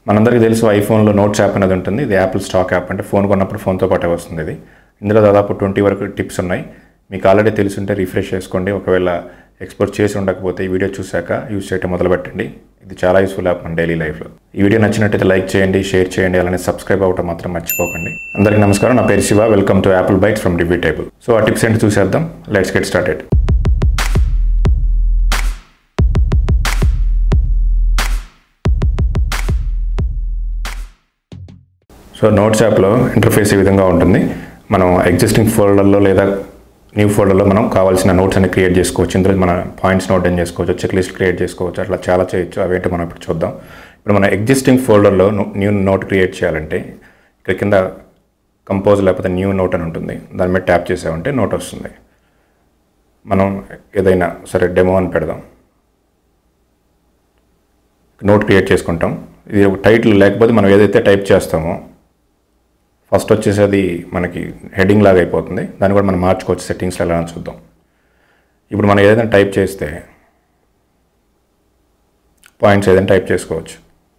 మనందరికీ తెలుసు ఐఫోన్లో notes app అనేది ఉంటుంది ఇది యాపిల్ స్టాక్ యాప్ అంటే ఫోన్ కొన్నప్పుడు ఫోన్తో పాటే వస్తుంది ఇది ఇందులో దాదాపు ట్వంటీ వరకు టిప్స్ ఉన్నాయి మీకు ఆల్రెడీ తెలుసుంటే రిఫ్రెష్ చేసుకోండి ఒకవేళ ఎక్స్పోర్ట్ చేసి ఉండకపోతే ఈ వీడియో చూశాక యూజ్ చేయడం మొదలుపెట్టండి ఇది చాలా యూస్ఫుల్ యాప్ మన డైలీ లైఫ్లో ఈ వీడియో నచ్చినట్టయితే లైక్ చేయండి షేర్ చేయండి అలానే సబ్స్క్రైబ్ అవ్వటం మాత్రం మర్చిపోకండి అందరికీ నమస్కారం నా పేరు Shiva welcome to Apple Bytes from review table so ఆ టిప్స్ ఏంటి చూసేద్దాం let's get started so notes యాప్లో ఇంటర్ఫేస్ ఈ విధంగా ఉంటుంది మనం ఎగ్జిస్టింగ్ ఫోల్డర్లో లేదా న్యూ ఫోల్డర్లో మనం కావాల్సిన నోట్స్ అన్ని క్రియేట్ చేసుకోవచ్చు ఇందులో మన పాయింట్స్ నోట్ అని చేసుకోవచ్చు చెక్ లిస్ట్ క్రియేట్ చేసుకోవచ్చు అట్లా చాలా చేయొచ్చు అవేంటో మనం ఇప్పుడు చూద్దాం ఇప్పుడు మన ఎగ్జిస్టింగ్ ఫోల్డర్లో న్యూ నోట్ క్రియేట్ చేయాలంటే ఇక్కడ కింద కంపోజ్ లేకపోతే న్యూ నోట్ అని ఉంటుంది దాని మీద ట్యాప్ చేసామంటే నోట్ వస్తుంది మనం ఏదైనా సరే డెమో అని పెడదాం నోట్ క్రియేట్ చేసుకుంటాం ఇది ఒక టైటిల్ లేకపోతే మనం ఏదైతే టైప్ చేస్తామో ఫస్ట్ వచ్చేసి అది మనకి హెడ్డింగ్ లాగా అయిపోతుంది దాన్ని కూడా మనం మార్చుకోవచ్చు సెట్టింగ్స్లో ఎలా అని చూద్దాం ఇప్పుడు మనం ఏదైనా టైప్ చేస్తే పాయింట్స్ ఏదైనా టైప్ చేసుకోవచ్చు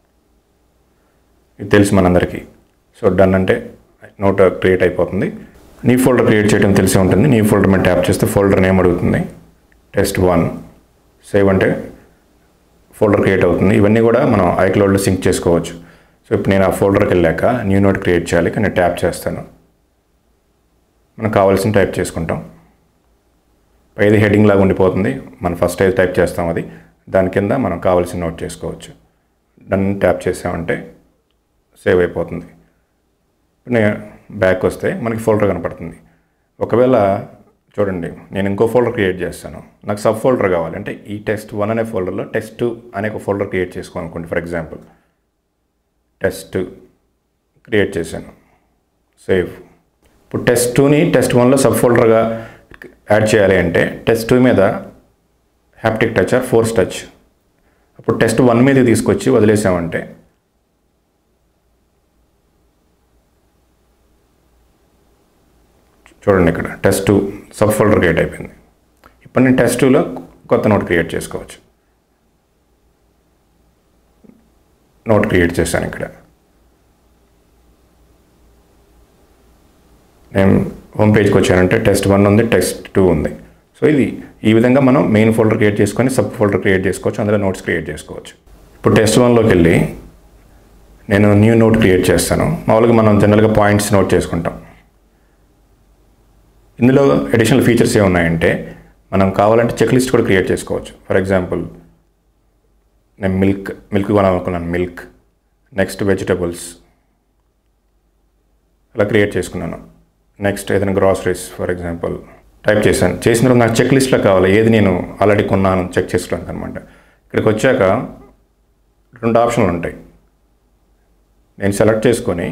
ఇది తెలుసు మనందరికీ సో డన్ అంటే నోట్ క్రియేట్ అయిపోతుంది నీ ఫోల్డర్ క్రియేట్ చేయడం తెలిసి ఉంటుంది నీ ఫోల్డర్ మీద ట్యాప్ చేస్తే ఫోల్డర్ నేమ్ అడుగుతుంది టెస్ట్ వన్ సేవ్ అంటే ఫోల్డర్ క్రియేట్ అవుతుంది ఇవన్నీ కూడా మనం ఐక్లౌడ్లో సింక్ చేసుకోవచ్చు సో ఇప్పుడు నేను ఆ ఫోల్డర్కి వెళ్ళాక న్యూ నోట్ క్రియేట్ చేయాలి కానీ ట్యాప్ చేస్తాను మనకు కావాల్సిన టైప్ చేసుకుంటాం పైది హెడ్డింగ్ లాగా ఉండిపోతుంది మనం ఫస్ట్ అయితే టైప్ చేస్తాం అది దాని కింద మనం కావాల్సిన నోట్ చేసుకోవచ్చు డన్ ట్యాప్ చేసామంటే సేవ్ అయిపోతుంది ఇప్పుడు నేను బ్యాక్ వస్తే మనకి ఫోల్డర్ కనపడుతుంది ఒకవేళ చూడండి నేను ఇంకో ఫోల్డర్ క్రియేట్ చేస్తాను నాకు సబ్ ఫోల్డర్ కావాలి అంటే ఈ టెస్ట్ వన్ అనే ఫోల్డర్లో టెస్ట్ టూ అనే ఒక ఫోల్డర్ క్రియేట్ చేసుకోనుకోండి ఫర్ ఎగ్జాంపుల్ టెస్ట్ క్రియేట్ చేశాను సేవ్ ఇప్పుడు టెస్ట్ టూని టెస్ట్ వన్లో సబ్ ఫోల్డర్గా యాడ్ చేయాలి అంటే టెస్ట్ టూ మీద haptic touch or force touch అప్పుడు టెస్ట్ వన్ మీద తీసుకొచ్చి వదిలేసామంటే చూడండి ఇక్కడ test two sub folder create అయిపోయింది ఇప్పుడు నేను టెస్ట్ టూలో కొత్త నోట్ క్రియేట్ చేసుకోవచ్చు నోట్ క్రియేట్ చేశాను ఇక్కడ నేను హోమ్ పేజ్కి వచ్చానంటే టెస్ట్ వన్ ఉంది టెస్ట్ టూ ఉంది సో ఇది ఈ విధంగా మనం మెయిన్ ఫోల్డర్ క్రియేట్ చేసుకొని సబ్ ఫోల్డర్ క్రియేట్ చేసుకోవచ్చు అందులో నోట్స్ క్రియేట్ చేసుకోవచ్చు ఇప్పుడు టెస్ట్ వన్లోకి వెళ్ళి నేను న్యూ నోట్ క్రియేట్ చేస్తాను మామూలుగా మనం జనరల్గా పాయింట్స్ నోట్ చేసుకుంటాం ఇందులో అడిషనల్ ఫీచర్స్ ఏమున్నాయంటే మనం కావాలంటే చెక్ లిస్ట్ కూడా క్రియేట్ చేసుకోవచ్చు ఫర్ ఎగ్జాంపుల్ నేను మిల్క్ మిల్క్ కొనాలనుకున్నాను మిల్క్ నెక్స్ట్ వెజిటబుల్స్ అలా క్రియేట్ చేసుకున్నాను నెక్స్ట్ ఏదైనా గ్రాసరీస్ ఫర్ ఎగ్జాంపుల్ టైప్ చేశాను చేసిన తర్వాత నాకు చెక్ లిస్ట్లో కావాలి ఏది నేను ఆల్రెడీ కొన్నాను చెక్ చేసుకోవడానికి అనమాట ఇక్కడికి వచ్చాక రెండు ఆప్షన్లు ఉంటాయి నేను సెలెక్ట్ చేసుకొని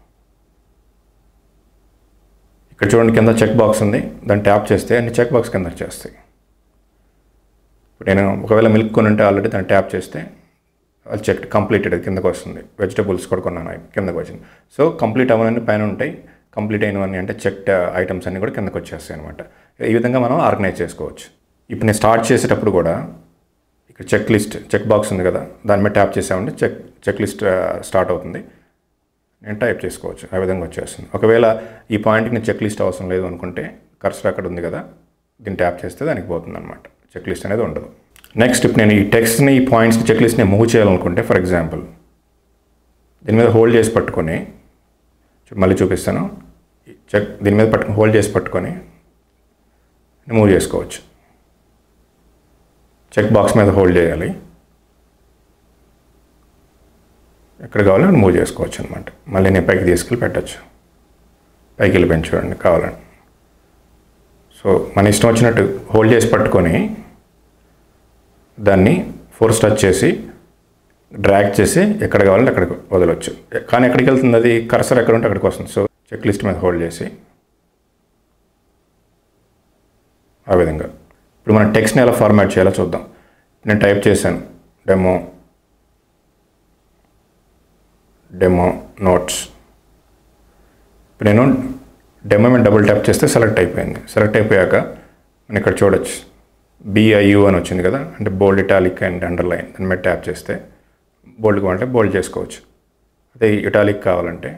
ఇక్కడ చూడండి కింద చెక్ బాక్స్ ఉంది దాన్ని ట్యాప్ చేస్తే అన్ని చెక్ బాక్స్ కింద వచ్చేస్తాయి ఇప్పుడు నేను ఒకవేళ మిల్క్ కొని ఉంటే ఆల్రెడీ దాన్ని ట్యాప్ చేస్తే అది చెక్ కంప్లీటెడ్ కిందకు వస్తుంది వెజిటబుల్స్ కూడా కొన్నాను కిందకు వచ్చింది సో కంప్లీట్ అవ్వనని పైన ఉంటాయి కంప్లీట్ అయినవన్నీ అంటే చెక్డ్ ఐటమ్స్ అన్నీ కూడా కిందకు వచ్చేస్తాయి అనమాట ఈ విధంగా మనం ఆర్గనైజ్ చేసుకోవచ్చు ఇప్పుడు నేను స్టార్ట్ చేసేటప్పుడు కూడా ఇక్కడ చెక్ లిస్ట్ చెక్ బాక్స్ ఉంది కదా దాని మీద ట్యాప్ చేసామంటే చెక్ చెక్ లిస్ట్ స్టార్ట్ అవుతుంది నేను టైప్ చేసుకోవచ్చు ఆ విధంగా వచ్చేస్తుంది ఒకవేళ ఈ పాయింట్కి నేను చెక్ లిస్ట్ అవసరం లేదు అనుకుంటే కర్సర్ అక్కడ ఉంది కదా దీన్ని ట్యాప్ చేస్తే దానికి పోతుంది అనమాట చెక్ లిస్ట్ అనేది ఉండదు నెక్స్ట్ ఇప్పుడు నేను ఈ టెక్స్ట్ని ఈ పాయింట్స్ని చెక్ లిస్ట్ని మూవ్ చేయాలనుకుంటే ఫర్ ఎగ్జాంపుల్ దీని మీద హోల్డ్ చేసి పట్టుకొని మళ్ళీ చూపిస్తాను చెక్ దీని మీద పట్టుకొని హోల్డ్ చేసి పట్టుకొని మూవ్ చేసుకోవచ్చు చెక్ బాక్స్ మీద హోల్డ్ చేయాలి ఎక్కడ కావాలో మూవ్ చేసుకోవచ్చు అనమాట మళ్ళీ నేను పైకి తీసుకెళ్ళి పెట్టచ్చు పైకి వెళ్ళి చూడండి కావాలని సో మన ఇష్టం వచ్చినట్టు హోల్డ్ చేసి పట్టుకొని దాన్ని ఫోర్స్ టచ్ చేసి డ్రాగ్ చేసి ఎక్కడ కావాలంటే అక్కడికి వదలవచ్చు కానీ ఎక్కడికి వెళ్తుంది అది కర్సర్ ఎక్కడ ఉంటే అక్కడికి వస్తుంది సో చెక్ లిస్ట్ మీద హోల్డ్ చేసి ఆ విధంగా ఇప్పుడు మనం టెక్స్ట్ని ఎలా ఫార్మాట్ చేయాలో చూద్దాం నేను టైప్ చేశాను డెమో డెమో నోట్స్ ఇప్పుడు నేను డెమో మీద డబుల్ ట్యాప్ చేస్తే సెలెక్ట్ అయిపోయింది సెలెక్ట్ అయిపోయాక మనం ఇక్కడ చూడొచ్చు బిఐయు అని వచ్చింది కదా అంటే బోల్డ్ ఇటాలిక్ అండ్ అండర్లైన్ దాని మీద ట్యాప్ చేస్తే బోల్డ్ కావాలంటే బోల్డ్ చేసుకోవచ్చు అదే ఇటాలిక్ కావాలంటే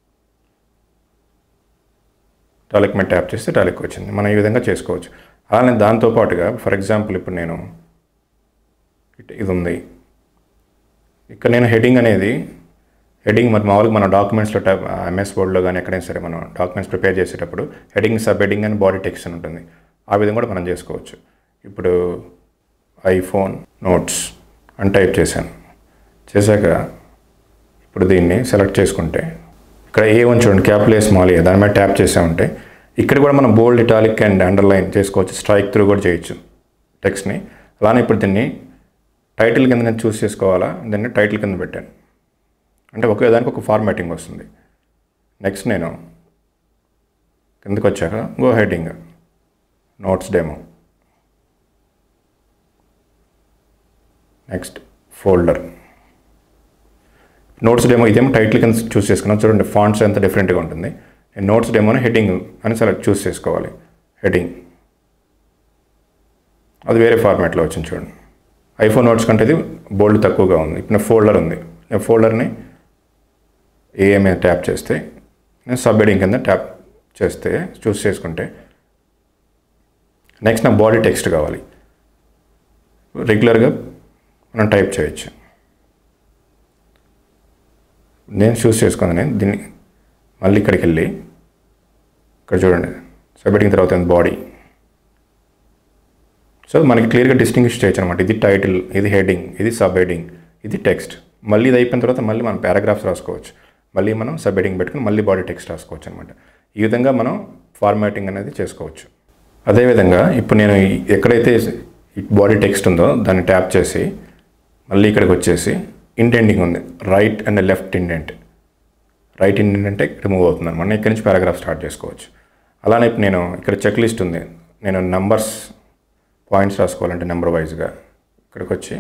ఇటాలిక్ మీద ట్యాప్ చేస్తే ఇటాలిక్ వచ్చింది మనం ఈ విధంగా చేసుకోవచ్చు అలానే దాంతోపాటుగా ఫర్ ఎగ్జాంపుల్ ఇప్పుడు నేను ఇట్- ఇది ఉంది ఇక్కడ నేను హెడింగ్ అనేది హెడింగ్ మరి మామూలుగా మన డాక్యుమెంట్స్లో టైప్ ఎంఎస్ వర్డ్లో కానీ ఎక్కడైనా సరే మనం డాక్యుమెంట్స్ ప్రిపేర్ చేసేటప్పుడు హెడింగ్ సబ్ హెడింగ్ అని బాడీ టెక్స్ట్ అని ఉంటుంది ఆ విధంగా కూడా మనం చేసుకోవచ్చు ఇప్పుడు ఐఫోన్ నోట్స్ అని టైప్ చేశాను చేశాక ఇప్పుడు దీన్ని సెలెక్ట్ చేసుకుంటే ఇక్కడ ఏ వన్ చూడండి క్యాపిటల్ స్మాల్ ఏ దాని మీద ట్యాప్ చేసామంటే ఇక్కడ కూడా మనం బోల్డ్ ఇటాలిక్ అండ్ అండర్లైన్ చేసుకోవచ్చు స్ట్రైక్ త్రూ కూడా చేయొచ్చు టెక్స్ట్ని అలానే ఇప్పుడు దీన్ని టైటిల్ కింద నేను చూస్ చేసుకోవాలా దాన్ని టైటిల్ కింద పెట్టాను అంటే ఒకే దానికి ఒక ఫార్మాటింగ్ వస్తుంది నెక్స్ట్ నేను కిందకి వచ్చాక go heading notes demo next folder notes demo ఇదేమో టైటిల్ కింద చూస్ చేసుకున్నాం చూడండి ఫాంట్స్ ఎంత డిఫరెంట్గా ఉంటుంది నేను నోట్స్ డెమోని హెడ్డింగ్ అని సెలెక్ట్ చూస్ చేసుకోవాలి హెడ్డింగ్ అది వేరే ఫార్మాట్లో వచ్చింది చూడండి ఐఫోన్ నోట్స్ కంటే ఇది బోల్డ్ తక్కువగా ఉంది ఇప్పుడు నా ఫోల్డర్ ఉంది నేను ఫోల్డర్ని ఏఎంఏ ట్యాప్ చేస్తే నేను సబ్ హెడింగ్ కింద ట్యాప్ చేస్తే చూస్ చేసుకుంటే నెక్స్ట్ నా బాడీ టెక్స్ట్ కావాలి రెగ్యులర్గా మనం టైప్ చేయొచ్చు నేను చూస్ చేసుకుంది నేను దీన్ని మళ్ళీ ఇక్కడికి వెళ్ళి ఇక్కడ చూడండి సబ్మిటింగ్ తర్వాత బాడీ సో మనకి క్లియర్గా డిస్టింగ్విష్ చేయొచ్చు అనమాట ఇది టైటిల్ ఇది హెడింగ్ ఇది సబ్ హెడింగ్ ఇది టెక్స్ట్ మళ్ళీ ఇది అయిపోయిన తర్వాత మళ్ళీ మనం పారాగ్రాఫ్స్ రాసుకోవచ్చు మళ్ళీ మనం సబ్ హెడింగ్ పెట్టుకుని మళ్ళీ బాడీ టెక్స్ట్ రాసుకోవచ్చు అనమాట ఈ విధంగా మనం ఫార్మాటింగ్ అనేది చేసుకోవచ్చు అదేవిధంగా ఇప్పుడు నేను ఈ- ఎక్కడైతే బాడీ టెక్స్ట్ ఉందో దాన్ని ట్యాప్ చేసి మళ్ళీ ఇక్కడికి వచ్చేసి ఇంటెండింగ్ ఉంది right and left indent right indent అంటే రిమూవ్ అవుతుంది అనమాట నేను ఇక్కడి నుంచి పారాగ్రాఫ్ స్టార్ట్ చేసుకోవచ్చు అలానే ఇప్పుడు నేను ఇక్కడ చెక్ లిస్ట్ ఉంది నేను నంబర్స్ పాయింట్స్ రాసుకోవాలంటే నెంబర్ వైజ్గా ఇక్కడికి వచ్చి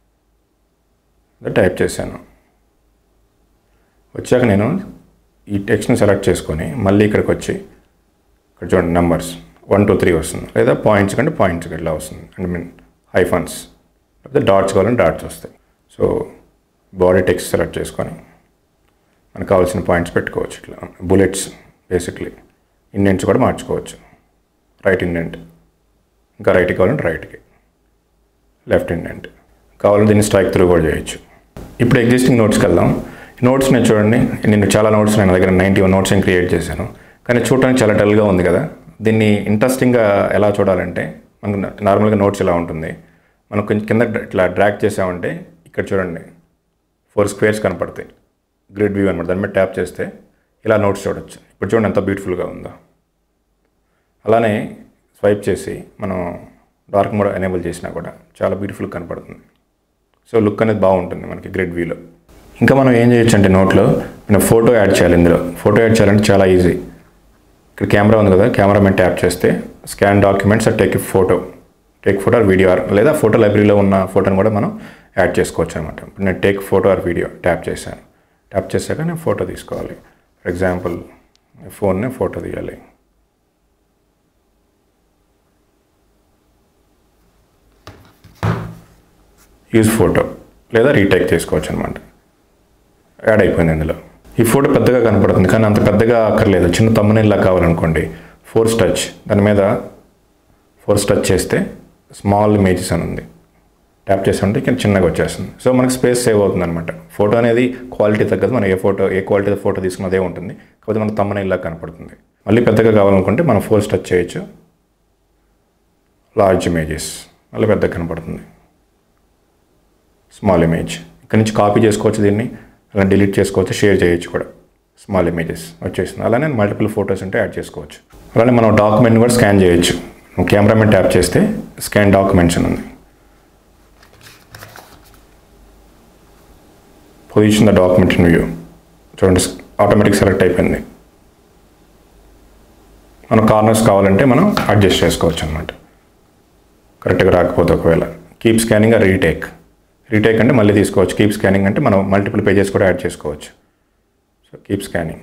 టైప్ చేశాను వచ్చాక నేను ఈ టెక్స్ట్ని సెలెక్ట్ చేసుకొని మళ్ళీ ఇక్కడికి వచ్చి ఇక్కడ చూడండి నెంబర్స్ వన్ టూ త్రీ వస్తుంది లేదా పాయింట్స్ కంటే పాయింట్స్ ఇట్లా వస్తుంది అంటే మీన్ హైఫన్స్ లేకపోతే డాట్స్ కావాలంటే డాట్స్ వస్తాయి సో బాడీ టెక్స్ట్ సెలెక్ట్ చేసుకొని మనకు కావాల్సిన పాయింట్స్ పెట్టుకోవచ్చు ఇట్లా బుల్లెట్స్ బేసిక్లీ ఇండెంట్స్ కూడా మార్చుకోవచ్చు రైట్ ఇండెంట్ ఇంకా రైట్కి కావాలంటే రైట్కి లెఫ్ట్ ఇండెంట్ కావాలంటే దీన్ని స్ట్రైక్ త్రూ కూడా చేయొచ్చు ఇప్పుడు ఎగ్జిస్టింగ్ నోట్స్కి వెళ్దాం ఈ నోట్స్ నేను చూడండి నేను చాలా నోట్స్ నేను దగ్గర నైంటీ వన్ నోట్స్ నేను క్రియేట్ చేశాను కానీ చూడడానికి చాలా డల్గా ఉంది కదా దీన్ని ఇంట్రెస్టింగ్గా ఎలా చూడాలంటే మనకు నార్మల్గా నోట్స్ ఇలా ఉంటుంది మనం కొంచెం కింద ఇట్లా డ్రాక్ చేసామంటే ఇక్కడ చూడండి ఫోర్ స్క్వేర్స్ కనపడతాయి గ్రిడ్ వ్యూ అనమాట దాని మీద ట్యాప్ చేస్తే ఇలా నోట్స్ చూడొచ్చు ఇప్పుడు చూడండి ఎంత బ్యూటిఫుల్గా ఉందో అలానే స్వైప్ చేసి మనం డార్క్ మోడ్ ఎనేబుల్ చేసినా కూడా చాలా బ్యూటిఫుల్ కనపడుతుంది సో లుక్ అనేది బాగుంటుంది మనకి గ్రిడ్ వ్యూలో ఇంకా మనం ఏం చేయొచ్చు అంటే నోట్లో మనం ఫోటో యాడ్ చేయాలి ఇందులో ఫోటో యాడ్ చేయాలంటే చాలా ఈజీ ఇక్కడ కెమెరా ఉంది కదా కెమెరా మీద ట్యాప్ చేస్తే scan documents take photo take photo or video or లేదా ఫోటో లైబ్రరీలో ఉన్న ఫోటోని కూడా మనం యాడ్ చేసుకోవచ్చు అనమాట ఇప్పుడు నేను take photo or video tap చేశాను ట్యాప్ చేశాక నేను ఫోటో తీసుకోవాలి ఫర్ ఎగ్జాంపుల్ ఫోన్ని ఫోటో తీయాలి యూజ్ ఫోటో లేదా రీటేక్ చేసుకోవచ్చు అనమాట యాడ్ అయిపోయింది ఇందులో ఈ ఫోటో పెద్దగా కనపడుతుంది కానీ అంత పెద్దగా అక్కర్లేదు చిన్న తమ్మనేలా కావాలనుకోండి ఫోర్స్ టచ్ దాని మీద ఫోర్స్ టచ్ చేస్తే స్మాల్ ఇమేజెస్ అని ఉంది ట్యాప్ చేస్తుంటే ఇక్కడ చిన్నగా వచ్చేస్తుంది సో మనకి స్పేస్ సేవ్ అవుతుంది అనమాట ఫోటో అనేది క్వాలిటీ తగ్గదు మనం ఏ ఫోటో ఏ క్వాలిటీ ఫోటో తీసుకున్నదే ఉంటుంది కాకపోతే మనకు తమ్మనేలా కనపడుతుంది మళ్ళీ పెద్దగా కావాలనుకుంటే మనం ఫోర్స్ టచ్ చేయొచ్చు లార్జ్ ఇమేజెస్ మళ్ళీ పెద్దగా కనపడుతుంది స్మాల్ ఇమేజ్ ఇక్కడ నుంచి కాపీ చేసుకోవచ్చు దీన్ని అలా డిలీట్ చేసుకోవచ్చు షేర్ చేయొచ్చు కూడా స్మాల్ ఇమేజెస్ వచ్చేసింది అలానే మల్టిపుల్ ఫొటోస్ ఉంటే యాడ్ చేసుకోవచ్చు అలానే మనం డాక్యుమెంట్ కూడా స్కాన్ చేయొచ్చు కెమెరా మీద ట్యాప్ చేస్తే స్కాన్ డాక్యుమెంట్స్ అని ఉంది position the document in view చూడండి ఆటోమేటిక్ సెలెక్ట్ అయిపోయింది మన కార్నర్స్ కావాలంటే మనం అడ్జస్ట్ చేసుకోవచ్చు అనమాట కరెక్ట్గా రాకపోతే ఒకవేళ కీప్ స్కానింగ్ ఆ రీటేక్ రీటేక్ అంటే మళ్ళీ తీసుకోవచ్చు కీప్ స్కానింగ్ అంటే మనం మల్టిపుల్ పేజెస్ కూడా యాడ్ చేసుకోవచ్చు so keep scanning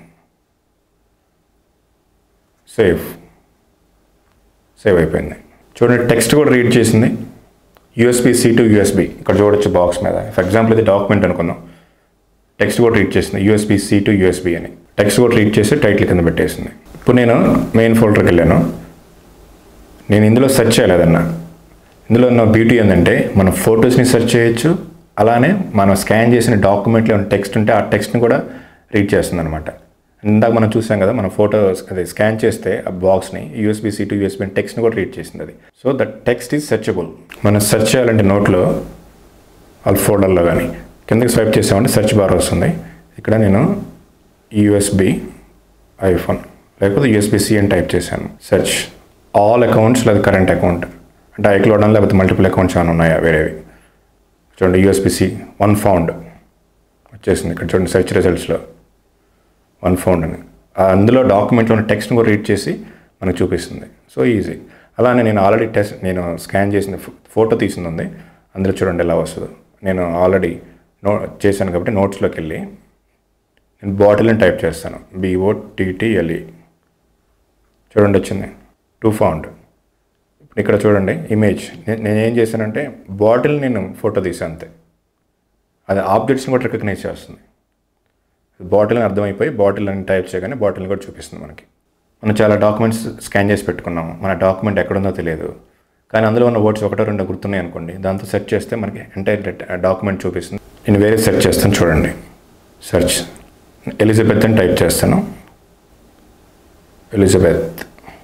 save save అయిపోయింది చూడండి టెక్స్ట్ కూడా రీడ్ చేసింది యూఎస్బి సి టు యూఎస్బి ఇక్కడ చూడొచ్చు బాక్స్ మీద ఫర్ ఎగ్జాంపుల్ ఇది డాక్యుమెంట్ అనుకుందాం టెక్స్ట్ కూడా రీడ్ చేసింది యూఎస్బి సి టు యూఎస్బి అని టెక్స్ట్ కూడా రీడ్ చేసి టైటిల్ కింద పెట్టేసింది ఇప్పుడు నేను మెయిన్ ఫోల్డర్కి వెళ్ళాను నేను ఇందులో సెర్చ్ చేయలేదన్నా ఇందులో ఉన్న బ్యూటీ ఏంటంటే మనం ఫొటోస్ని సెర్చ్ చేయొచ్చు అలానే మనం స్కాన్ చేసిన డాక్యుమెంట్లో ఉన్న టెక్స్ట్ ఉంటే ఆ టెక్స్ట్ని కూడా రీడ్ చేస్తుంది అనమాట ఇందాక మనం చూసాం కదా మన ఫోటోస్ అదే స్కాన్ చేస్తే ఆ బాక్స్ని యూఎస్బీ సి టు యూఎస్బీ టెక్స్ట్ని కూడా రీడ్ చేసింది అది so that text is searchable మనం సెర్చ్ చేయాలంటే నోట్లో వాళ్ళ ఫోల్డర్లో కానీ కిందకి స్వైప్ చేసామంటే సెర్చ్ బార్ వస్తుంది ఇక్కడ నేను యూఎస్బి ఐఫోన్ లేకపోతే యూఎస్బిసి అని టైప్ చేశాను సెర్చ్ ఆల్ అకౌంట్స్ లేదా కరెంట్ అకౌంట్ అంటే ఐక్లోడ్ అని లేకపోతే మల్టిపుల్ అకౌంట్స్ ఏమైనా ఉన్నాయా వేరేవి చూడండి యూఎస్బిసి వన్ ఫౌండ్ వచ్చేసింది ఇక్కడ చూడండి సెర్చ్ రిజల్ట్స్లో వన్ ఫౌండ్ అని ఆ అందులో డాక్యుమెంట్లో ఉన్న టెక్స్ట్ని కూడా రీడ్ చేసి మనకు చూపిస్తుంది సో ఈజీ అలానే నేను ఆల్రెడీ టెస్ట్ నేను స్కాన్ చేసిన ఫోటో తీసింది ఉంది అందులో చూడండి ఎలా వస్తుందో నేను ఆల్రెడీ నో చేశాను కాబట్టి నోట్స్లోకి వెళ్ళి నేను బాటిల్ అని టైప్ చేస్తాను బీఓ టీటీఎల్ఈ చూడండి వచ్చింది టూ ఫౌండ్ ఇప్పుడు ఇక్కడ చూడండి ఇమేజ్ నేను ఏం చేశానంటే బాటిల్ నేను ఫోటో తీసాను అంతే అది ఆబ్జెక్ట్స్ని కూడా రికగ్నైజ్ చేస్తుంది బాటిల్ అని అర్థమైపోయి బాటిల్ అని టైప్ చేయగానే బాటిల్ని కూడా చూపిస్తుంది మనకి మనం చాలా డాక్యుమెంట్స్ స్కాన్ చేసి పెట్టుకున్నాము మన డాక్యుమెంట్ ఎక్కడుందో తెలియదు కానీ అందులో ఉన్న వర్డ్స్ ఒకటో రెండో గుర్తున్నాయి అనుకోండి దాంతో సెర్చ్ చేస్తే మనకి ఎంటైర్ డాక్యుమెంట్ చూపిస్తుంది నేను వేరే సెర్చ్ చేస్తాను చూడండి సెర్చ్ ఎలిజబెత్ అని టైప్ చేస్తాను ఎలిజబెత్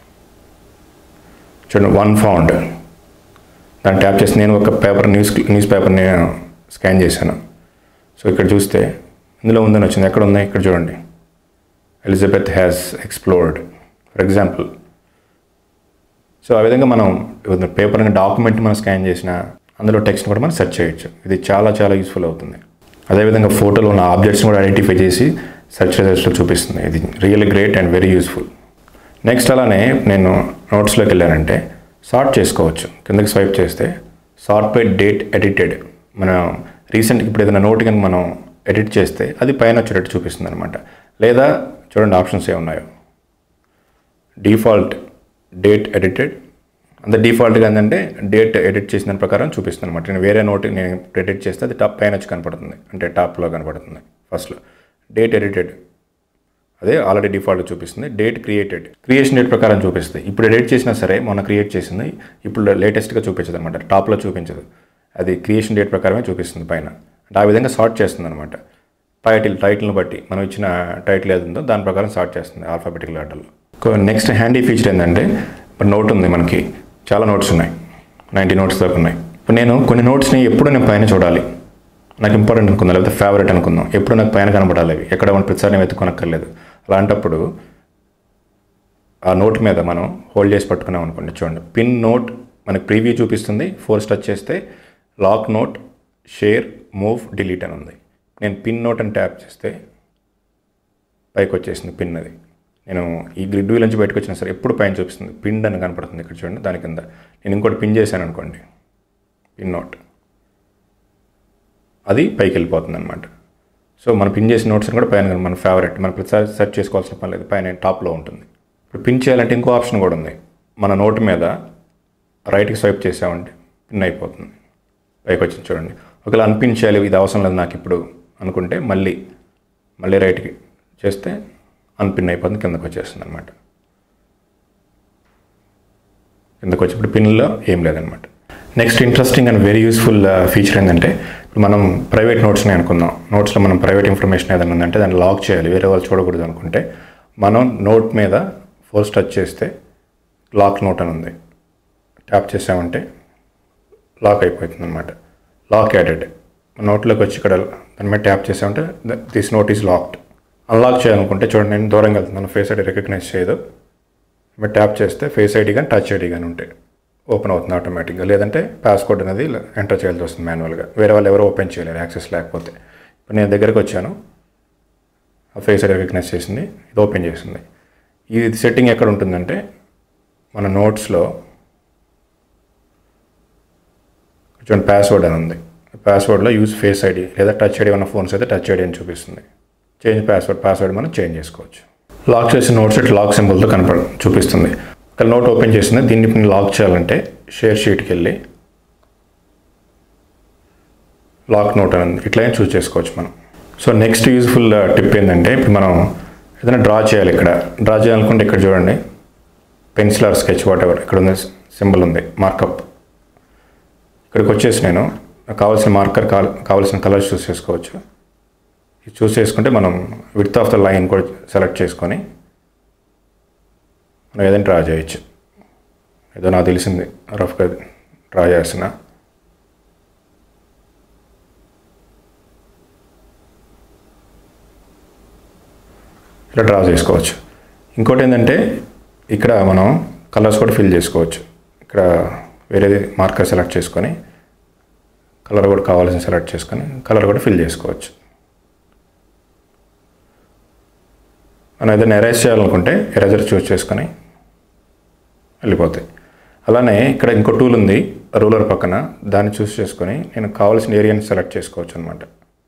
చూడండి వన్ ఫౌండ్ దాన్ని ట్యాప్ చేసి నేను ఒక పేపర్ న్యూస్ న్యూస్ పేపర్ని స్కాన్ చేశాను సో ఇక్కడ చూస్తే ఇందులో ఉందని వచ్చింది ఎక్కడ ఉంది ఇక్కడ చూడండి Elizabeth has explored for example so ఆ విధంగా మనం పేపర్ డాక్యుమెంట్ మనం స్కాన్ చేసిన అందులో టెక్స్ట్ కూడా మనం సెర్చ్ చేయొచ్చు ఇది చాలా చాలా యూస్ఫుల్ అవుతుంది అదేవిధంగా ఫోటోలో ఉన్న ఆబ్జెక్ట్స్ని కూడా ఐడెంటిఫై చేసి సెర్చ్ రిజల్ట్స్లో చూపిస్తుంది ఇది really great and very useful next అలానే నేను నోట్స్లోకి వెళ్ళానంటే సార్ట్ చేసుకోవచ్చు కిందకి స్వైప్ చేస్తే సార్ట్ బై డేట్ ఎడిటెడ్ మనం రీసెంట్గా ఇప్పుడు ఏదైనా నోట్ కనుక మనం ఎడిట్ చేస్తే అది పైన వచ్చేటట్టు చూపిస్తుంది అనమాట లేదా చూడండి ఆప్షన్స్ ఏ ఉన్నాయో డిఫాల్ట్ డేట్ ఎడిటెడ్ అంత డిఫాల్ట్గా ఏంటంటే డేట్ ఎడిట్ చేసిన దాని ప్రకారం చూపిస్తుంది అనమాట నేను వేరే నోట్ నేను ఎడిట్ చేస్తే అది టాప్ పైన వచ్చి కనపడుతుంది అంటే టాప్లో కనపడుతుంది ఫస్ట్లో డేట్ ఎడిటెడ్ అదే ఆల్రెడీ డిఫాల్ట్ చూపిస్తుంది డేట్ క్రియేటెడ్ క్రియేషన్ డేట్ ప్రకారం చూపిస్తుంది ఇప్పుడు ఎడిట్ చేసినా సరే మొన్న క్రియేట్ చేసింది ఇప్పుడు లేటెస్ట్గా చూపించదు అనమాట టాప్లో చూపించదు అది క్రియేషన్ డేట్ ప్రకారమే చూపిస్తుంది పైన అంటే ఆ విధంగా సార్ట్ చేస్తుంది అనమాట టైటిల్ టైటిల్ని బట్టి మనం ఇచ్చిన టైటిల్ ఏది ఉందో దాని ప్రకారం సార్ట్ చేస్తుంది ఆల్ఫాబెటికల్ ఆర్డర్లో నెక్స్ట్ హ్యాండీ ఫీచర్ ఏంటంటే ఇప్పుడు నోట్ ఉంది మనకి చాలా నోట్స్ ఉన్నాయి నైంటీ నోట్స్ దాకా ఉన్నాయి ఇప్పుడు నేను కొన్ని నోట్స్ని ఎప్పుడు నేను పైన చూడాలి నాకు ఇంపార్టెంట్ అనుకుందాం లేకపోతే ఫేవరెట్ అనుకుందాం ఎప్పుడు నాకు పైన కనబడాలి అవి ఎక్కడ మన ప్రతిసారి నేను వెతుక్కొనక్కర్లేదు అలాంటప్పుడు ఆ నోట్ మీద మనం హోల్డ్ చేసి పట్టుకున్నాం అనుకోండి చూడండి పిన్ నోట్ మనకి ప్రీవ్యూ చూపిస్తుంది ఫోర్ టచ్ చేస్తే lock note share move delete అని ఉంది నేను పిన్ నోట్ అని ట్యాప్ చేస్తే పైకి వచ్చేసింది పిన్ అది నేను ఈ గ్రిడ్ వీల్ నుంచి బయటకు వచ్చినా సరే ఎప్పుడు పైన చూపిస్తుంది పిన్ అని కనపడుతుంది ఇక్కడ చూడండి దాని కింద నేను ఇంకోటి పిన్ చేశాను అనుకోండి పిన్ నోట్ అది పైకి వెళ్ళిపోతుంది అనమాట సో మనం పిన్ చేసిన నోట్స్ కూడా పైన మన ఫేవరెట్ మనం ప్రతిసారి సెర్చ్ చేసుకోవాల్సిన పని లేదు పైన టాప్లో ఉంటుంది ఇప్పుడు పిన్ చేయాలంటే ఇంకో ఆప్షన్ కూడా ఉంది మన నోట్ మీద రైట్కి స్వైప్ చేసామంటే పిన్ అయిపోతుంది పైకి వచ్చింది చూడండి ఒకవేళ అన్పిన్ చేయాలి ఇది అవసరం లేదు నాకు ఇప్పుడు అనుకుంటే మళ్ళీ మళ్ళీ రైట్కి చేస్తే అన్పిన్ అయిపోతుంది కిందకు వచ్చేస్తుంది అనమాట కిందకు వచ్చి ఇప్పుడు పిన్లో ఏం లేదనమాట next interesting and very useful feature ఏంటంటే ఇప్పుడు మనం ప్రైవేట్ నోట్స్ని అనుకుందాం నోట్స్లో మనం ప్రైవేట్ ఇన్ఫర్మేషన్ ఏదైనా ఉందంటే దాన్ని లాక్ చేయాలి వేరే వాళ్ళు చూడకూడదు అనుకుంటే మనం నోట్ మీద ఫోర్స్ టచ్ చేస్తే లాక్ నోట్ అని ఉంది ట్యాప్ చేసామంటే లాక్ అయిపోతుంది అనమాట లాక్ యాడెడ్ నోట్లోకి వచ్చి ఇక్కడ దాని మీద ట్యాప్ చేసామంటే this note is locked unlock చేయాలనుకుంటే చూడండి నేను దూరంగా వెళ్తున్నాను ఫేస్ ఐడి రికగ్నైజ్ చేయదు మీరు ట్యాప్ చేస్తే ఫేస్ ఐడి కానీ టచ్ ఐడి కానీ ఉంటాయి ఓపెన్ అవుతుంది ఆటోమేటిక్గా లేదంటే పాస్కోడ్ అనేది ఎంటర్ చేయాల్సి వస్తుంది మాన్యువల్గా వేరే వాళ్ళు ఎవరు ఓపెన్ చేయలేరు యాక్సెస్ లేకపోతే ఇప్పుడు నేను దగ్గరకు వచ్చాను ఆ ఫేస్ ఐడి రికగ్నైజ్ చేసింది ఇది ఓపెన్ చేసింది ఇది సెట్టింగ్ ఎక్కడ ఉంటుందంటే మన నోట్స్లో చూడండి పాస్వర్డ్ అని ఉంది పాస్వర్డ్లో యూజ్ ఫేస్ ఐడి లేదా టచ్ ఐడి ఉన్న ఫోన్స్ అయితే టచ్ ఐడి అని చూపిస్తుంది చేంజ్ పాస్వర్డ్ పాస్వర్డ్ మనం చేంజ్ చేసుకోవచ్చు లాక్ చేసిన నోట్స్ ఇట్లా లాక్ సింబల్తో కనపడ చూపిస్తుంది ఒక నోట్ ఓపెన్ చేసింది దీన్ని ఇప్పుడు లాక్ చేయాలంటే షేర్ షీట్కి వెళ్ళి లాక్ నోట్ అని ఉంది ఇట్లా చూస్ చేసుకోవచ్చు మనం సో నెక్స్ట్ యూజ్ఫుల్ టిప్ ఏంటంటే ఇప్పుడు మనం ఏదైనా డ్రా చేయాలి ఇక్కడ డ్రా చేయాలనుకుంటే ఇక్కడ చూడండి pencil or sketch whatever ఇక్కడ ఉంది సింబల్ ఉంది మార్కప్ ఇక్కడికి వచ్చేసి నేను నాకు కావాల్సిన మార్కర్ కావాల్సిన కలర్స్ చూస్ చేసుకోవచ్చు ఇది చూస్ చేసుకుంటే మనం విత్ ఆఫ్ ద లైన్ కూడా సెలెక్ట్ చేసుకొని మనం ఏదైనా డ్రా చేయొచ్చు ఏదో నాకు తెలిసింది రఫ్గా డ్రా చేస్తున్నా ఇలా డ్రా చేసుకోవచ్చు ఇంకోటి ఏంటంటే ఇక్కడ మనం కలర్స్ కూడా ఫిల్ చేసుకోవచ్చు ఇక్కడ వేరేది మార్కర్ సెలెక్ట్ చేసుకొని కలర్ కూడా కావాల్సిన సెలెక్ట్ చేసుకొని కలర్ కూడా ఫిల్ చేసుకోవచ్చు మనం ఏదైనా ఎరేజ్ చేయాలనుకుంటే ఎరేజర్ చూస్ చేసుకొని వెళ్ళిపోతాయి అలానే ఇక్కడ ఇంకో టూల్ ఉంది రూలర్ పక్కన దాన్ని చూస్ చేసుకొని నేను కావాల్సిన ఏరియాని సెలెక్ట్ చేసుకోవచ్చు అనమాట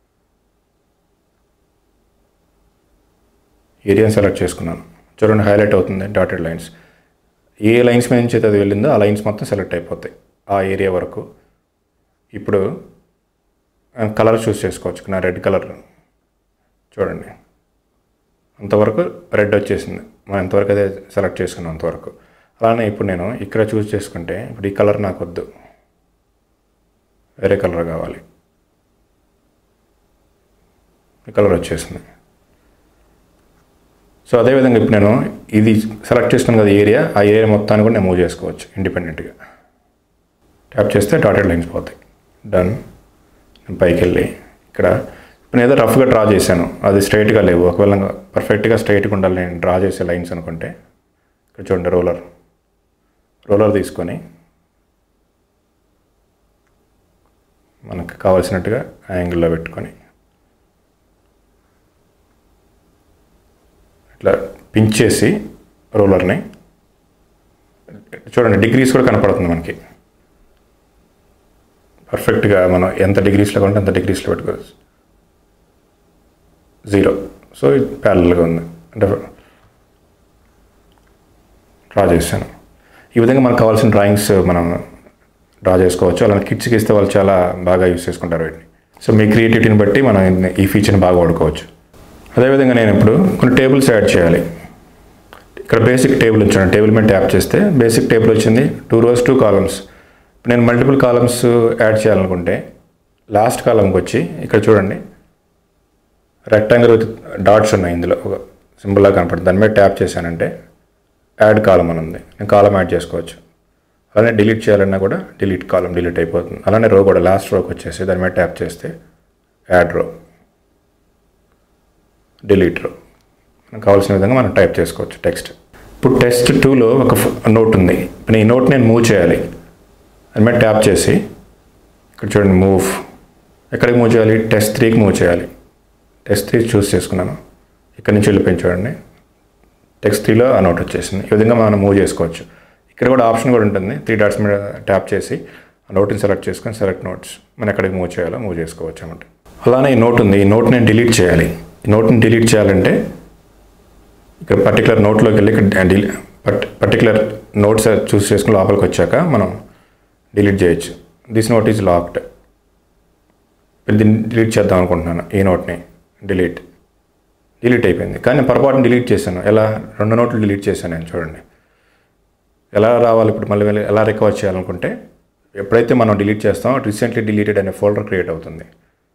ఏరియాని సెలెక్ట్ చేసుకున్నాను చూడండి హైలైట్ అవుతుంది డాటెడ్ లైన్స్ ఏ లైన్స్ మీద నుంచి అయితే అది వెళ్ళిందో ఆ లైన్స్ మొత్తం సెలెక్ట్ అయిపోతాయి ఆ ఏరియా వరకు ఇప్పుడు కలర్ చూస్ చేసుకోవచ్చు నా రెడ్ కలర్ చూడండి అంతవరకు రెడ్ వచ్చేసింది మనం ఎంతవరకు అయితే సెలెక్ట్ చేసుకున్నాం అంతవరకు అలానే ఇప్పుడు నేను ఇక్కడ చూస్ చేసుకుంటే ఇప్పుడు ఈ కలర్ నాకు వద్దు వేరే కలర్ కావాలి ఈ కలర్ వచ్చేసింది సో అదేవిధంగా ఇప్పుడు నేను ఇది సెలెక్ట్ చేసుకున్నాను కదా ఏరియా ఆ ఏరియా మొత్తాన్ని కూడా నేను మూవ్ చేసుకోవచ్చు ఇండిపెండెంట్గా ట్యాప్ చేస్తే డాటెడ్ లైన్స్ పోతాయి డన్ నేను పైకి వెళ్ళి ఇక్కడ ఇప్పుడు నేను ఏదో రఫ్గా డ్రా చేశాను అది స్ట్రైట్గా లేవు ఒకవేళ పర్ఫెక్ట్గా స్ట్రైట్గా ఉండాలి నేను డ్రా చేసే లైన్స్ అనుకుంటే ఇక్కడ చూడండి రోలర్ రోలర్ తీసుకొని మనకు కావాల్సినట్టుగా యాంగిల్లో పెట్టుకొని ఇట్లా పించ్ చేసి రోలర్ని చూడండి డిగ్రీస్ కూడా కనపడుతుంది మనకి పర్ఫెక్ట్గా మనం ఎంత డిగ్రీస్లో ఉంటే అంత డిగ్రీస్లో పెట్టుకోవచ్చు జీరో సో ఇది ప్యారల్గా ఉంది అంటే డ్రా చేశాను ఈ విధంగా మనకు కావాల్సిన డ్రాయింగ్స్ మనం డ్రా చేసుకోవచ్చు అలానే కిడ్స్కి ఇస్తే వాళ్ళు చాలా బాగా యూస్ చేసుకుంటారు వీటిని సో మీ క్రియేటివిటీని బట్టి మనం ఈ ఫీచర్ని బాగా వాడుకోవచ్చు అదేవిధంగా నేను ఇప్పుడు కొన్ని టేబుల్స్ యాడ్ చేయాలి ఇక్కడ బేసిక్ టేబుల్ ఉంచాను టేబుల్ మీద ట్యాప్ చేస్తే బేసిక్ టేబుల్ వచ్చింది టూ రోస్ టూ కాలమ్స్ నేను మల్టిపుల్ కాలమ్స్ యాడ్ చేయాలనుకుంటే లాస్ట్ కాలంకి వచ్చి ఇక్కడ చూడండి రెక్టాంగిల్ విత్ డాట్స్ ఉన్నాయి ఇందులో ఒక సింపుల్గా కనపడుతుంది దాని మీద ట్యాప్ చేశానంటే యాడ్ కాలం అని ఉంది నేను కాలం యాడ్ చేసుకోవచ్చు అలానే డిలీట్ చేయాలన్నా కూడా డిలీట్ కాలం డిలీట్ అయిపోతుంది అలానే రో కూడా లాస్ట్ రోకి వచ్చేసి దాని మీద ట్యాప్ చేస్తే యాడ్ రో డిలీట్ రో మనకు కావాల్సిన విధంగా మనం టైప్ చేసుకోవచ్చు టెక్స్ట్ ఇప్పుడు టెస్ట్ టూలో ఒక నోట్ ఉంది ఇప్పుడు ఈ నోట్ నేను మూవ్ చేయాలి దాని మీద ట్యాప్ చేసి ఇక్కడ చూడండి మూవ్ ఎక్కడికి మూవ్ చేయాలి టెస్ట్ త్రీకి మూవ్ చేయాలి టెక్స్ట్ త్రీ చూస్ చేసుకున్నాను ఇక్కడ నుంచి వెళ్ళిపోయి చూడండి టెక్స్ట్ త్రీలో ఆ నోట్ వచ్చేసింది ఈ విధంగా మనం మూవ్ చేసుకోవచ్చు ఇక్కడ కూడా ఆప్షన్ కూడా ఉంటుంది త్రీ డాట్స్ మీద ట్యాప్ చేసి ఆ నోట్ని సెలెక్ట్ చేసుకొని సెలెక్ట్ నోట్స్ మనం ఎక్కడికి మూవ్ చేయాలో మూవ్ చేసుకోవచ్చు అన్నమాట అలానే ఈ నోట్ ఉంది ఈ నోట్ నేను డిలీట్ చేయాలి ఈ నోట్ని డిలీట్ చేయాలంటే ఇక్కడ పర్టికులర్ నోట్లోకి వెళ్ళి ఇక్కడ డిలీ పర్టికులర్ నోట్స్ చూస్ చేసుకుని లోపలికి వచ్చాక మనం డిలీట్ చేయొచ్చు దిస్ నోట్ ఈజ్ లాక్డ్ దీన్ని డిలీట్ చేద్దాం అనుకుంటున్నాను ఈ నోట్ని డిలీట్ డిలీట్ అయిపోయింది కానీ నేను పొరపాటున డిలీట్ చేశాను ఎలా రెండు నోట్లు డిలీట్ చేశాను నేను చూడండి ఎలా రావాలి ఇప్పుడు మళ్ళీ వెళ్ళి ఎలా రికవర్ చేయాలనుకుంటే ఎప్పుడైతే మనం డిలీట్ చేస్తామో రీసెంట్లీ డిలీటెడ్ అనే ఫోల్డర్ క్రియేట్ అవుతుంది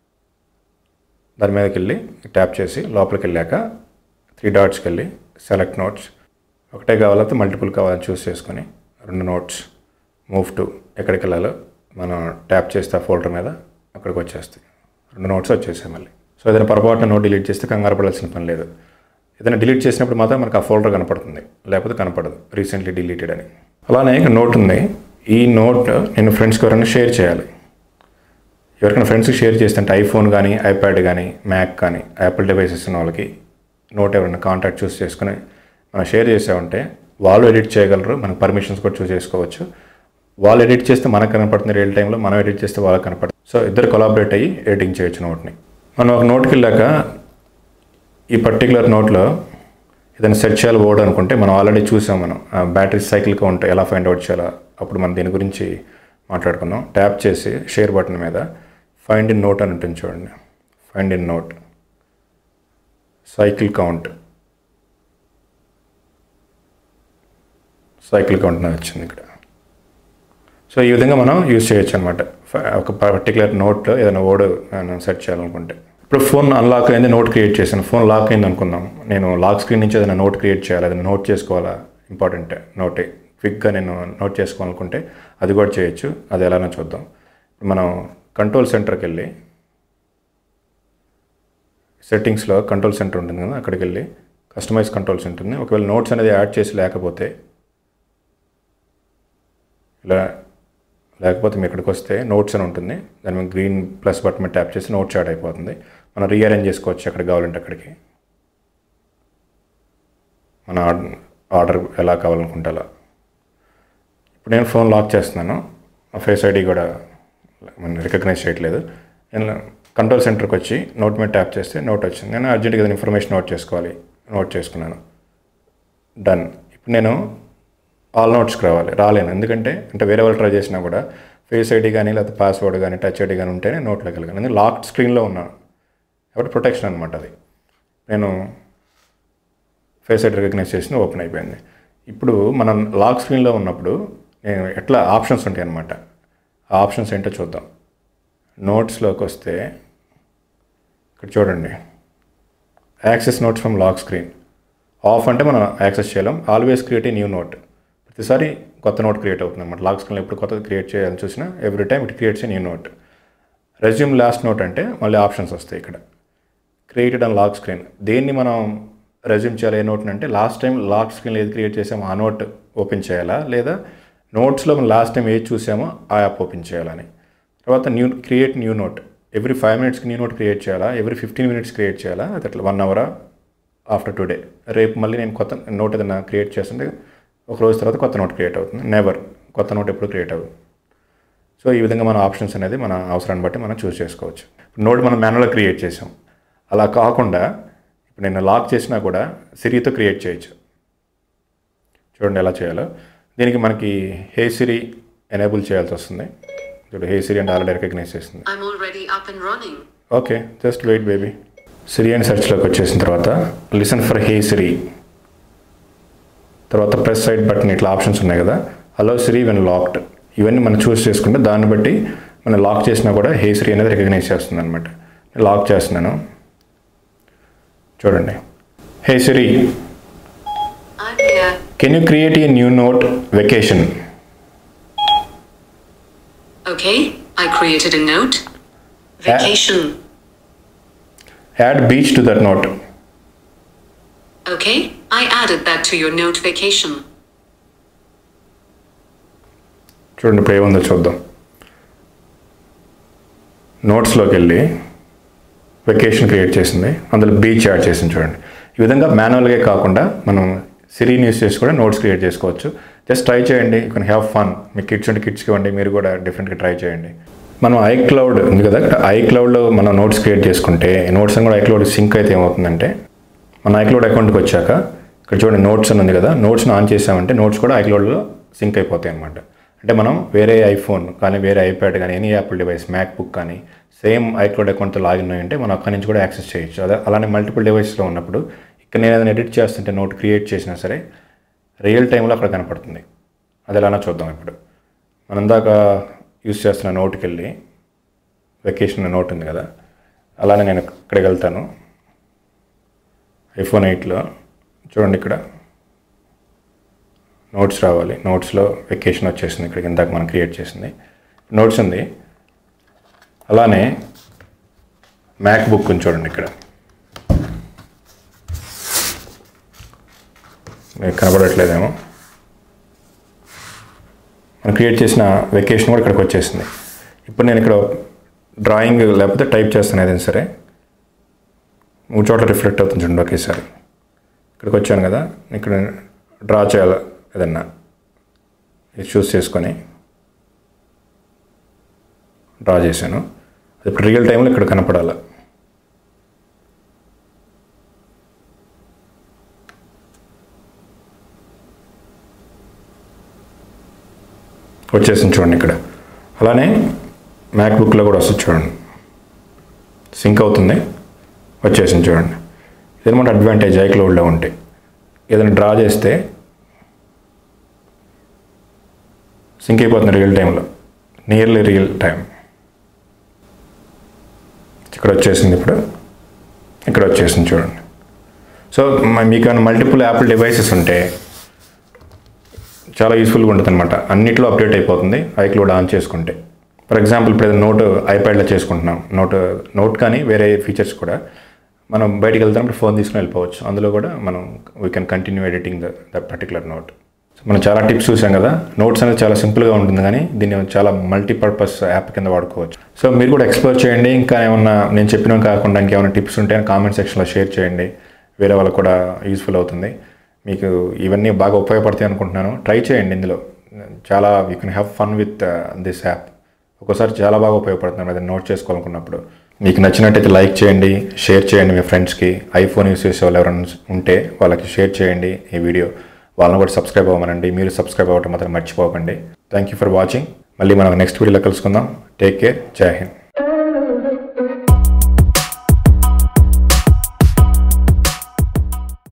దాని మీదకి వెళ్ళి ట్యాప్ చేసి లోపలికి వెళ్ళాక త్రీ డాట్స్కి వెళ్ళి సెలెక్ట్ నోట్స్ ఒకటే కావాలంటే మల్టిపుల్ కావాలని చూస్ చేసుకొని రెండు నోట్స్ మూవ్ టు ఎక్కడికి వెళ్ళాలో మనం ట్యాప్ చేస్తే ఆ ఫోల్డర్ మీద అక్కడికి వచ్చేస్తాయి రెండు నోట్స్ వచ్చేసాయి మళ్ళీ సో ఏదైనా పొరపాటున నోట్ డిలీట్ చేస్తే కంగారు పడాల్సిన పని లేదు ఏదైనా డిలీట్ చేసినప్పుడు మాత్రం మనకు ఆ ఫోల్డర్ కనపడుతుంది లేకపోతే కనపడదు రీసెంట్లీ డిలీటెడ్ అని అలానే ఇక్కడ నోట్ ఉంది ఈ నోట్ నేను ఫ్రెండ్స్కి ఎవరైనా షేర్ చేయాలి ఎవరికైనా ఫ్రెండ్స్కి షేర్ చేస్తే అంటే ఐఫోన్ కానీ ఐప్యాడ్ కానీ మ్యాక్ కానీ యాపిల్ డివైసెస్ ఉన్న వాళ్ళకి నోట్ ఎవరైనా కాంటాక్ట్ చూస్ చేసుకుని మనం షేర్ చేసామంటే వాళ్ళు ఎడిట్ చేయగలరు మనకు పర్మిషన్స్ కూడా చూస్ చేసుకోవచ్చు వాళ్ళు ఎడిట్ చేస్తే మనకు కనపడుతుంది రియల్ టైంలో మనం ఎడిట్ చేస్తే వాళ్ళకి కనపడుతుంది సో ఇద్దరు కొలాబరేట్ అయ్యి ఎడిటింగ్ చేయొచ్చు నోట్ని మనం ఒక నోట్కి వెళ్ళాక ఈ పర్టికులర్ నోట్లో ఏదైనా సెట్ చేయాలి వర్డ్ అనుకుంటే మనం ఆల్రెడీ చూసాం మనం బ్యాటరీ సైకిల్గా ఉంటాయి ఎలా ఫైండ్ అవుట్ చేయాలా అప్పుడు మనం దీని గురించి మాట్లాడుకుందాం ట్యాప్ చేసి షేర్ బటన్ మీద ఫైండ్ ఇన్ నోట్ అని ఉంటుంది చూడండి find in note cycle count cycle count అనేది వచ్చింది ఇక్కడ సో ఈ విధంగా మనం యూజ్ చేయొచ్చు అనమాట ఒక పర్టికులర్ నోట్లో ఏదైనా వర్డ్ మనం సెర్చ్ చేయాలనుకుంటే ఇప్పుడు ఫోన్ అన్లాక్ అయింది నోట్ క్రియేట్ చేశాను ఫోన్ లాక్ అయింది అనుకుందాం నేను లాక్ స్క్రీన్ నుంచి ఏదైనా నోట్ క్రియేట్ చేయాలి ఏదైనా నోట్ చేసుకోవాలా ఇంపార్టెంట్ నోట్ క్విక్గా నేను నోట్ చేసుకోవాలనుకుంటే అది కూడా చేయొచ్చు అది ఎలానో చూద్దాం ఇప్పుడు మనం కంట్రోల్ సెంటర్కి వెళ్ళి సెట్టింగ్స్లో కంట్రోల్ సెంటర్ ఉంటుంది కదా అక్కడికి వెళ్ళి కస్టమైజ్ కంట్రోల్స్ ఉంటుంది ఒకవేళ నోట్స్ అనేది యాడ్ చేసి లేకపోతే ఇలా లేకపోతే మీ ఇక్కడికి వస్తే నోట్స్ అని ఉంటుంది దాని మీద గ్రీన్ ప్లస్ బటన్ మీద ట్యాప్ చేసి నోట్స్ యాడ్ అయిపోతుంది మనం రీఅరేంజ్ చేసుకోవచ్చు ఎక్కడ కావాలంటే అక్కడికి మన ఆర్డర్ ఎలా కావాలనుకుంటే అలా ఇప్పుడు నేను ఫోన్ లాక్ చేస్తున్నాను ఆ ఫేస్ ఐడి కూడా మనం రికగ్నైజ్ చేయట్లేదు నేను కంట్రోల్ సెంటర్కి వచ్చి నోట్ మీద ట్యాప్ చేస్తే నోట్ వచ్చింది నేను అర్జెంట్గా ఏదైనా ఇన్ఫర్మేషన్ నోట్ చేసుకోవాలి నోట్ చేసుకున్నాను డన్ ఇప్పుడు నేను ఆల్ నోట్స్కి రావాలి రాలేను ఎందుకంటే అంటే వేరే వాళ్ళు ట్రై చేసినా కూడా ఫేస్ ఐడి కానీ లేకపోతే పాస్వర్డ్ కానీ టచ్ ఐడి కానీ ఉంటేనే నోట్లోకి వెళ్ళగలను ఎందుకంటే లాక్ స్క్రీన్లో ఉన్నాను కాబట్టి ప్రొటెక్షన్ అనమాట అది నేను ఫేస్ ఐడి రికగ్నైజ్ చేసి ఓపెన్ అయిపోయింది ఇప్పుడు మనం లాక్ స్క్రీన్లో ఉన్నప్పుడు నేను ఎట్లా ఆప్షన్స్ ఉంటాయి అనమాట ఆ ఆప్షన్స్ ఏంటో చూద్దాం నోట్స్లోకి వస్తే ఇక్కడ చూడండి access notes from lock screen off అంటే మనం యాక్సెస్ చేయలేం always create a new note ప్రతిసారి కొత్త నోట్ క్రియేట్ అవుతుంది అనమాట లాక్ స్క్రీన్లో ఎప్పుడు కొత్తది క్రియేట్ చేయాలని చూసినా every time it creates a new note resume last note అంటే మళ్ళీ ఆప్షన్స్ వస్తాయి ఇక్కడ క్రియేటెడ్ అండ్ లాక్ స్క్రీన్ దేన్ని మనం రెజ్యూమ్ చేయాలి ఏ నోట్ అంటే లాస్ట్ టైం లాక్ స్క్రీన్లో ఏది క్రియేట్ చేసామో ఆ నోట్ ఓపెన్ చేయాలా లేదా నోట్స్లో మనం లాస్ట్ టైం ఏది చూసామో ఆ యాప్ ఓపెన్ చేయాలని తర్వాత new create new note every five మినిట్స్కి న్యూ నోట్ క్రియేట్ చేయాలా ఎవ్రీ ఫిఫ్టీన్ మినిట్స్ క్రియేట్ చేయాలా అది అట్లా వన్ అవరా ఆఫ్టర్ టుడే రేపు మళ్ళీ నేను కొత్త నోట్ ఏదైనా క్రియేట్ చేస్తుంటే ఒక రోజు తర్వాత కొత్త నోట్ క్రియేట్ అవుతుంది నెవర్ కొత్త నోట్ ఎప్పుడు క్రియేట్ అవ్వదు సో ఈ విధంగా మన ఆప్షన్స్ అనేది మన అవసరాన్ని బట్టి మనం చూస్ చేసుకోవచ్చు నోట్ మనం మాన్యువల్గా క్రియేట్ చేసాం అలా కాకుండా ఇప్పుడు నేను లాక్ చేసినా కూడా సిరితో క్రియేట్ చేయొచ్చు చూడండి ఎలా చేయాలో దీనికి మనకి హే సిరి ఎనేబుల్ చేయాల్సి వస్తుంది చూడు హే సిరి అంటే ఆల్రెడీ రికగ్నైజ్ చేస్తుంది I'm already up and running. Okay just wait బేబీ సిరి అండ్ సెర్చ్లోకి వచ్చేసిన తర్వాత లిసన్ ఫర్ హే సిరి తర్వాత ప్రెస్ సైడ్ బటన్ ఇట్లా ఆప్షన్స్ ఉన్నాయి కదా అలో సిరి వెన్ లాక్డ్ ఇవన్నీ మనం చూస్ చేసుకుంటే దాన్ని బట్టి మనం లాక్ చేసినా కూడా హే సిరి అనేది రికగ్నైజ్ చేస్తుంది అనమాట లాక్ చేస్తున్నాను చూడండి hey Siri I'm here. Can you create a new note vacation Okay, I created a note. Vacation. Add beach to that note Okay, I added that to your note vacation. చూడండి ఇప్పుడు ఏముందో చూద్దాం నోట్స్లోకి వెళ్ళి vacation create చేసింది అందులో beach add చేసింది చూడండి ఈ విధంగా మాన్యువల్గా కాకుండా మనం సిరీని యూస్ చేసి కూడా నోట్స్ క్రియేట్ చేసుకోవచ్చు జస్ట్ ట్రై చేయండి యూ కెన్ హ్యావ్ ఫన్ మీ కిడ్స్ ఉంటే కిడ్స్కి ఇవ్వండి మీరు కూడా డిఫరెంట్గా ట్రై చేయండి మనం ఐ క్లౌడ్ ఉంది కదా ఐ క్లౌడ్లో మనం నోట్స్ క్రియేట్ చేసుకుంటే నోట్స్ అని కూడా ఐ క్లౌడ్ సింక్ అయితే ఏమవుతుందంటే మన ఐక్లౌడ్ అకౌంట్కి వచ్చాక ఇక్కడ చూడండి నోట్స్ అని ఉంది కదా నోట్స్ని ఆన్ చేసామంటే నోట్స్ కూడా ఐక్లౌడ్లో సింక్ అయిపోతాయి అనమాట అంటే మనం వేరే ఐఫోన్ కానీ వేరే ఐప్యాడ్ కానీ any Apple device MacBook కానీ సేమ్ ఐక్లౌడ్ అకౌంట్తో లాగిన్ అయ్యి ఉంటే మనం అక్కడి నుంచి కూడా యాక్సెస్ చేయొచ్చు అదే అలానే మల్టిపుల్ డివైస్లో ఉన్నప్పుడు ఇక్కడ నేను ఏదైనా ఎడిట్ చేస్తుంటే నోట్ క్రియేట్ చేసినా సరే రియల్ టైంలో అక్కడ కనపడుతుంది అది ఎలానో చూద్దాం ఇప్పుడు మనం ఇందాక యూస్ చేస్తున్న నోట్కి వెళ్ళి వెకేషన్ నోట్ ఉంది కదా అలానే నేను ఇక్కడికి వెళ్తాను ఐఫోన్ ఎయిట్లో చూడండి ఇక్కడ నోట్స్ రావాలి నోట్స్లో వెకేషన్ వచ్చేసింది ఇక్కడికి ఇందాక మనం క్రియేట్ చేసింది నోట్స్ ఉంది అలానే మ్యాక్ బుక్ ఉంది చూడండి ఇక్కడ మీకు కనబడట్లేదేమో మనం క్రియేట్ చేసిన వెకేషన్ కూడా ఇక్కడికి వచ్చేసింది ఇప్పుడు నేను ఇక్కడ డ్రాయింగ్ లేకపోతే టైప్ చేస్తాను ఏదైనా సరే మూడు చోట్ల రిఫ్లెక్ట్ అవుతుంది చూడండి ఒకేసారి ఇక్కడికి వచ్చాను కదా ఇక్కడ డ్రా చేయాలి ఏదన్నా ఇది చూస్ చేసుకొని డ్రా చేశాను అది ఇప్పుడు రియల్ టైంలో ఇక్కడ కనపడాలి వచ్చేసింది చూడండి ఇక్కడ అలానే మ్యాక్బుక్లో కూడా వస్తుంది చూడండి సింక్ అవుతుంది వచ్చేసింది చూడండి ఇదనమాట అడ్వాంటేజ్ ఐక్లౌడ్లో ఉంటే ఏదైనా డ్రా చేస్తే సింక్ అయిపోతుంది రియల్ టైంలో నియర్లీ రియల్ టైం ఇక్కడ వచ్చేసింది ఇప్పుడు ఇక్కడ వచ్చేసింది చూడండి సో మ- మీకు ఏమైనా మల్టిపుల్ యాపిల్ డివైసెస్ ఉంటే చాలా యూస్ఫుల్గా ఉంటుంది అనమాట అన్నిట్లో అప్డేట్ అయిపోతుంది ఐక్లౌడ్ ఆన్ చేసుకుంటే ఫర్ ఎగ్జాంపుల్ ఇప్పుడు ఏదైనా నోట్ ఐప్యాడ్లో చేసుకుంటున్నాం నోట్ నోట్ కానీ వేరే ఫీచర్స్ కూడా మనం బయటికి వెళ్తున్నప్పుడు ఫోన్ తీసుకుని వెళ్ళిపోవచ్చు అందులో కూడా మనం we can continue editing the the particular note so మనం చాలా టిప్స్ చూసాం కదా నోట్స్ అనేది చాలా సింపుల్గా ఉంటుంది కానీ దీన్ని చాలా మల్టీపర్పస్ యాప్ కింద వాడుకోవచ్చు సో మీరు కూడా ఎక్స్ప్లోర్ చేయండి ఇంకా ఏమన్నా నేను చెప్పిన కాకుండా ఇంకేమైనా టిప్స్ ఉంటే కామెంట్ సెక్షన్లో షేర్ చేయండి వేరే వాళ్ళకు కూడా యూస్ఫుల్ అవుతుంది మీకు ఇవన్నీ బాగా ఉపయోగపడతాయి అనుకుంటున్నాను ట్రై చేయండి ఇందులో చాలా you can have fun with this app ఒక్కోసారి చాలా బాగా ఉపయోగపడుతుంది అది నోట్ చేసుకోవాలనుకున్నప్పుడు మీకు నచ్చినట్టయితే లైక్ చేయండి షేర్ చేయండి మీ ఫ్రెండ్స్కి ఐఫోన్ యూస్ చేసే వాళ్ళు ఎవరైనా ఉంటే వాళ్ళకి షేర్ చేయండి ఈ వీడియో వాళ్ళని కూడా సబ్స్క్రైబ్ అవ్వమనండి మీరు సబ్స్క్రైబ్ అవ్వటం మాత్రం మర్చిపోకండి థ్యాంక్ యూ ఫర్ వాచింగ్ మళ్ళీ మనం నెక్స్ట్ వీడియోలో కలుసుకుందాం టేక్ కేర్ జై హింద్